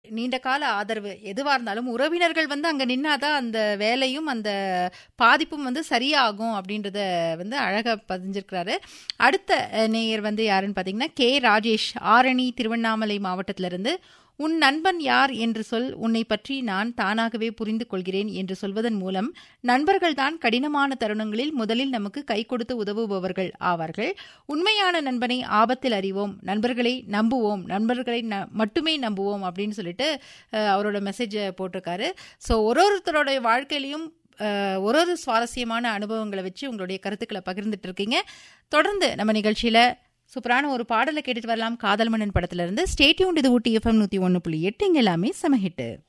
நீண்ட கால ஆதரவு எதுவா இருந்தாலும் உறவினர்கள் வந்து அங்க நின்னாதான் அந்த வேலையும் அந்த பாதிப்பும் வந்து சரியாகும் அப்படின்றத வந்து அழகா பதிஞ்சிருக்கிறாரு அடுத்த அஹ், நேயர் வந்து யாருன்னு பாத்தீங்கன்னா கே ராஜேஷ் ஆரணி திருவண்ணாமலை மாவட்டத்திலிருந்து உன் நண்பன் யார் என்று சொல் உன்னை பற்றி நான் தானாகவே புரிந்து கொள்கிறேன் என்று சொல்வதன் மூலம் நண்பர்கள்தான் கடினமான தருணங்களில் முதலில் நமக்கு கை கொடுத்து உதவுபவர்கள் ஆவார்கள் உண்மையான நண்பனை ஆபத்தில் அறிவோம் நண்பர்களை நம்புவோம் நண்பர்களை ந- மட்டுமே நம்புவோம் அப்படின்னு சொல்லிட்டு அஹ், அவரோட மெசேஜை போட்டிருக்காரு ஸோ ஒரு ஒருத்தரோடைய வாழ்க்கையிலையும் அஹ், ஒரு ஒரு சுவாரஸ்யமான அனுபவங்களை வச்சு உங்களுடைய கருத்துக்களை பகிர்ந்துட்டு இருக்கீங்க தொடர்ந்து நம்ம நிகழ்ச்சியில சூப்பரான ஒரு பாடலை கேட்டுட்டு வரலாம் காதல் மன்னன் படத்துல இருந்து ஸ்டேட்யூன் இது ஊட்டி எஃப்எம் நூத்தி ஒன்று புள்ளி எட்டு இங்க எல்லாமே சமஹிட்டு